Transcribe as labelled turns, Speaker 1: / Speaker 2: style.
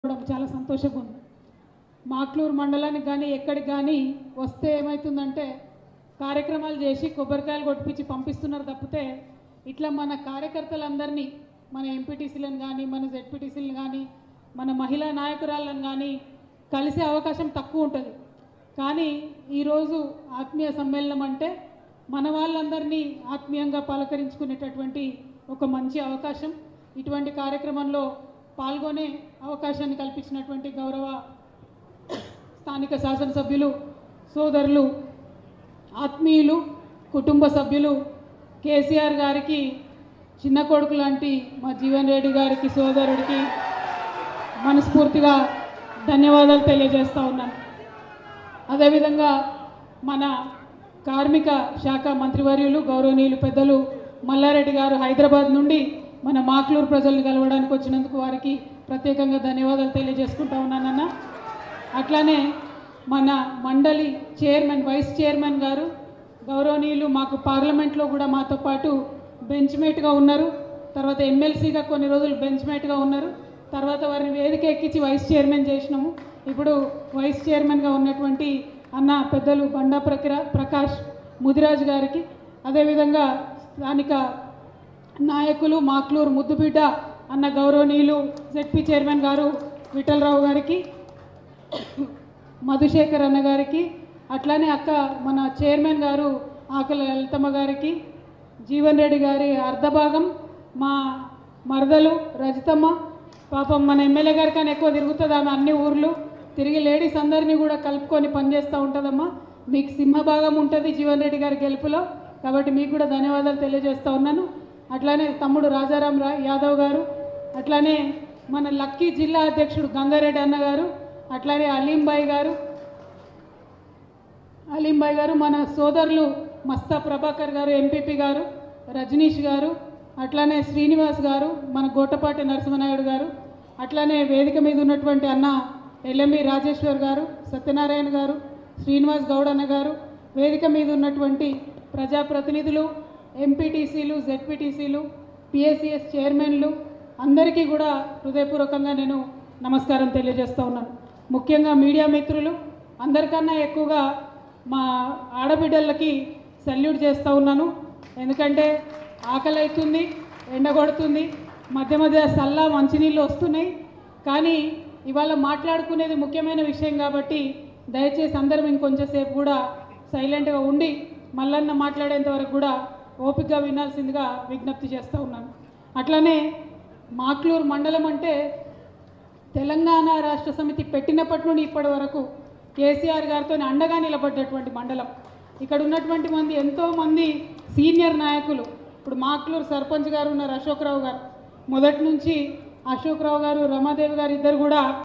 Speaker 1: రావడం చాలా సంతోషంగా ఉంది మాక్లూరు మండలానికి కానీ ఎక్కడికి కానీ వస్తే ఏమవుతుందంటే కార్యక్రమాలు చేసి కొబ్బరికాయలు కొట్టిపించి పంపిస్తున్నారు తప్పితే ఇట్లా మన కార్యకర్తలందరినీ మన ఎంపీటీసీలను కానీ మన జెడ్పీటీసీలను కానీ మన మహిళా నాయకురాళ్ళని కానీ కలిసే అవకాశం తక్కువ ఉంటుంది కానీ ఈరోజు ఆత్మీయ సమ్మేళనం అంటే మన వాళ్ళందరినీ ఆత్మీయంగా పలకరించుకునేటటువంటి ఒక మంచి అవకాశం ఇటువంటి కార్యక్రమంలో పాల్గొనే అవకాశాన్ని కల్పించినటువంటి గౌరవ స్థానిక శాసనసభ్యులు సోదరులు ఆత్మీయులు కుటుంబ సభ్యులు కేసీఆర్ గారికి చిన్న కొడుకు లాంటి మా జీవన్ రెడ్డి గారికి సోదరుడికి మనస్ఫూర్తిగా ధన్యవాదాలు తెలియజేస్తా ఉన్నాను అదేవిధంగా మన కార్మిక శాఖ మంత్రివర్యులు గౌరవనీయులు పెద్దలు మల్లారెడ్డి గారు హైదరాబాద్ నుండి మన మాక్లూరు ప్రజల్ని కలవడానికి వచ్చినందుకు వారికి ప్రత్యేకంగా ధన్యవాదాలు తెలియజేసుకుంటా ఉన్నానన్న అట్లానే మన మండలి చైర్మన్ వైస్ చైర్మన్ గారు గౌరవనీయులు మాకు పార్లమెంట్లో కూడా మాతో పాటు బెంచ్ మేట్గా ఉన్నారు తర్వాత ఎమ్మెల్సీగా కొన్ని రోజులు బెంచ్ మేట్గా ఉన్నారు తర్వాత వారిని వేదిక ఎక్కించి వైస్ చైర్మన్ చేసినాము ఇప్పుడు వైస్ చైర్మన్గా ఉన్నటువంటి అన్న పెద్దలు బండా ప్రక్ర ప్రకాష్ ముదిరాజు గారికి అదేవిధంగా స్థానిక నాయకులు మాక్లూరు ముద్దుబిడ్డ అన్న గౌరవనీయులు జెడ్పీ చైర్మన్ గారు విఠలరావు గారికి మధుశేఖర్ అన్న గారికి అట్లానే అక్క మన చైర్మన్ గారు ఆకల లలితమ్మ గారికి జీవన్ రెడ్డి గారి అర్ధభాగం మా మరదలు రజితమ్మ పాపం మన ఎమ్మెల్యే గారి కన్నా ఎక్కువ తిరుగుతుంది ఆమె అన్ని ఊర్లు తిరిగి లేడీస్ అందరినీ కూడా కలుపుకొని పనిచేస్తూ ఉంటుందమ్మా మీకు సింహభాగం ఉంటుంది జీవన్ రెడ్డి గారి గెలుపులో కాబట్టి మీకు కూడా ధన్యవాదాలు తెలియజేస్తూ ఉన్నాను అట్లానే తమ్ముడు రాజారాం రా యాదవ్ గారు అట్లానే మన లక్కీ జిల్లా అధ్యక్షుడు గంగారెడ్డి అన్న గారు అట్లానే అలీంబాయి గారు అలీంబాయి గారు మన సోదరులు మస్తా ప్రభాకర్ గారు ఎంపీపీ గారు రజనీష్ గారు అట్లానే శ్రీనివాస్ గారు మన గోటపాటి నరసింహనాయుడు గారు అట్లానే వేదిక మీద ఉన్నటువంటి అన్న ఎల్ఎంబి రాజేశ్వర్ గారు సత్యనారాయణ గారు శ్రీనివాస్ గౌడ్ అన్న గారు వేదిక మీద ఉన్నటువంటి ప్రజాప్రతినిధులు ఎంపీటీసీలు జెడ్పీటీసీలు పిఎస్సిఎస్ చైర్మన్లు అందరికీ కూడా హృదయపూర్వకంగా నేను నమస్కారం తెలియజేస్తూ ఉన్నాను ముఖ్యంగా మీడియా మిత్రులు అందరికన్నా ఎక్కువగా మా ఆడబిడ్డలకి సల్యూట్ చేస్తూ ఉన్నాను ఎందుకంటే ఆకలి అవుతుంది ఎండ కొడుతుంది మధ్య మధ్య సల్లా మంచినీళ్ళు వస్తున్నాయి కానీ ఇవాళ మాట్లాడుకునేది ముఖ్యమైన విషయం కాబట్టి దయచేసి అందరం ఇంకొంచెంసేపు కూడా సైలెంట్గా ఉండి మల్లన్న మాట్లాడేంత వరకు కూడా ఓపికగా వినాల్సిందిగా విజ్ఞప్తి చేస్తూ ఉన్నాను అట్లానే మాక్లూరు మండలం అంటే తెలంగాణ రాష్ట్ర సమితి పెట్టినప్పటి నుండి ఇప్పటి వరకు కేసీఆర్ గారితో అండగా నిలబడ్డటువంటి మండలం ఇక్కడ ఉన్నటువంటి మంది ఎంతోమంది సీనియర్ నాయకులు ఇప్పుడు మాక్లూరు సర్పంచ్ గారు ఉన్నారు అశోక్రావు గారు మొదటి నుంచి అశోక్రావు గారు రమాదేవి గారు ఇద్దరు కూడా